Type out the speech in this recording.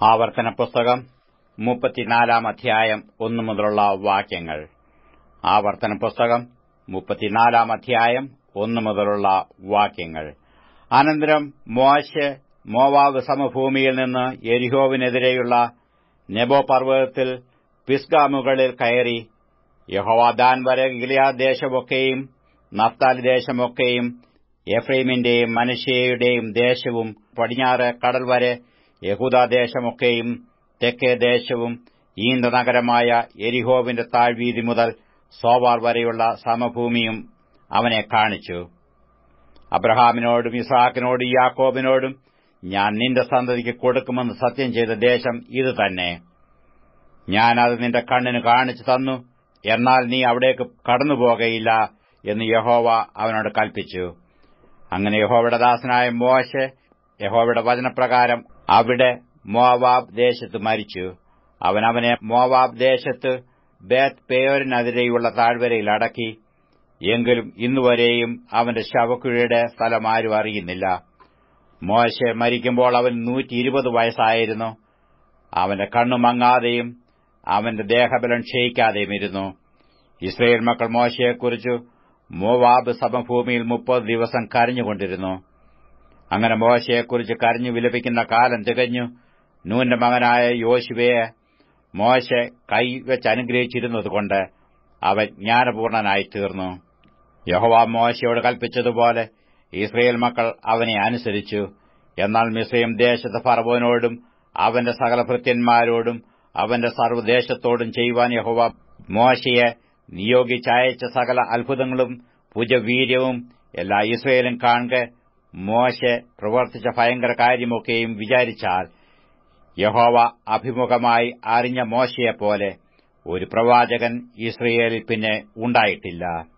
ആവർത്തന പുസ്തകം മുപ്പത്തിനാലാം അധ്യായം ഒന്നു മുതലുള്ള വാക്യങ്ങൾ ആവർത്തന പുസ്തകം മുപ്പത്തിനാലാം അധ്യായം ഒന്നു മുതലുള്ള വാക്യങ്ങൾ അനന്തരം മോശെ മോവാബ് സമഭൂമിയിൽ നിന്ന് എരിഹോവിനെതിരെയുള്ള നെബോ പർവ്വതത്തിൽ പിസ്ഗ മുകളിൽ കയറി യഹോവാദാൻ വരെ ഗിലിയാദ് ദേശമൊക്കെയും നഫ്താലി ദേശമൊക്കെയും എഫ്രൈമിന്റെയും മനശ്ശെയുടെയും ദേശവും പടിഞ്ഞാറ് കടൽ വരെ യഹൂദാദേശമൊക്കെയും തെക്കേ ദേശവും ഈന്ത നഗരമായ എരിഹോവിന്റെ താഴ്വീതി മുതൽ സോവാർ വരെയുള്ള സമഭൂമിയും അവനെ കാണിച്ചു അബ്രഹാമിനോടും ഇസാക്കിനോടും യാക്കോബിനോടും ഞാൻ നിന്റെ സന്തതിക്ക് കൊടുക്കുമെന്ന് സത്യം ചെയ്ത ദേശം ഇത് തന്നെ ഞാൻ അത് നിന്റെ കണ്ണിന് കാണിച്ചു തന്നു എന്നാൽ നീ അവിടേക്ക് കടന്നുപോകയില്ല എന്ന് യഹോവ അവനോട് കൽപ്പിച്ചു അങ്ങനെ യഹോവയുടെ ദാസനായ മോശെ യഹോവയുടെ വചനപ്രകാരം അവിടെ മോവാബ് ദേശത്ത് മരിച്ചു അവൻ അവനെ മോവാബ് ദേശത്ത് ബേത്ത് പേയോരിനെതിരെയുള്ള താഴ്വരയിൽ അടക്കി എങ്കിലും ഇന്നുവരെയും അവന്റെ ശവക്കുഴിയുടെ സ്ഥലം ആരും അറിയുന്നില്ല മോശെ മരിക്കുമ്പോൾ അവൻ നൂറ്റി ഇരുപത് വയസ്സായിരുന്നു അവന്റെ കണ്ണു മങ്ങാതെയും അവന്റെ ദേഹബലം ക്ഷയിക്കാതെയും ഇരുന്നു ഇസ്രയേൽ മക്കൾ മോശയെക്കുറിച്ചു മോവാബ് സമഭൂമിയിൽ മുപ്പത് ദിവസം കരഞ്ഞുകൊണ്ടിരുന്നു അങ്ങനെ മോശയെക്കുറിച്ച് കരഞ്ഞു വിലപിക്കുന്ന കാലം തികഞ്ഞു നൂന്റെ മകനായ യോശുവയെ മോശ കൈവച്ച് അനുഗ്രഹിച്ചിരുന്നതുകൊണ്ട് അവൻ ജ്ഞാനപൂർണനായി തീർന്നു യഹോവ മോശയോട് കൽപ്പിച്ചതുപോലെ ഇസ്രയേൽ മക്കൾ അവനെ അനുസരിച്ചു എന്നാൽ മിസ്രൈം ദേശത്ത് ഫറവോനോടും അവന്റെ സകല ഭൃത്യന്മാരോടും അവന്റെ സർവ്വദേശത്തോടും ചെയ്യുവാൻ യഹോവ മോശയെ നിയോഗിച്ചയച്ച സകല അത്ഭുതങ്ങളും ഭുജവീര്യവും എല്ലാ ഇസ്രയേലും കാണെ മോശെ പ്രവർത്തിച്ച ഭയങ്കര കാര്യമൊക്കെയും വിചാരിച്ചാൽ യഹോവ അഭിമുഖമായി അറിഞ്ഞ മോശയെപ്പോലെ ഒരു പ്രവാചകൻ ഇസ്രയേലിൽ പിന്നെ ഉണ്ടായിട്ടില്ല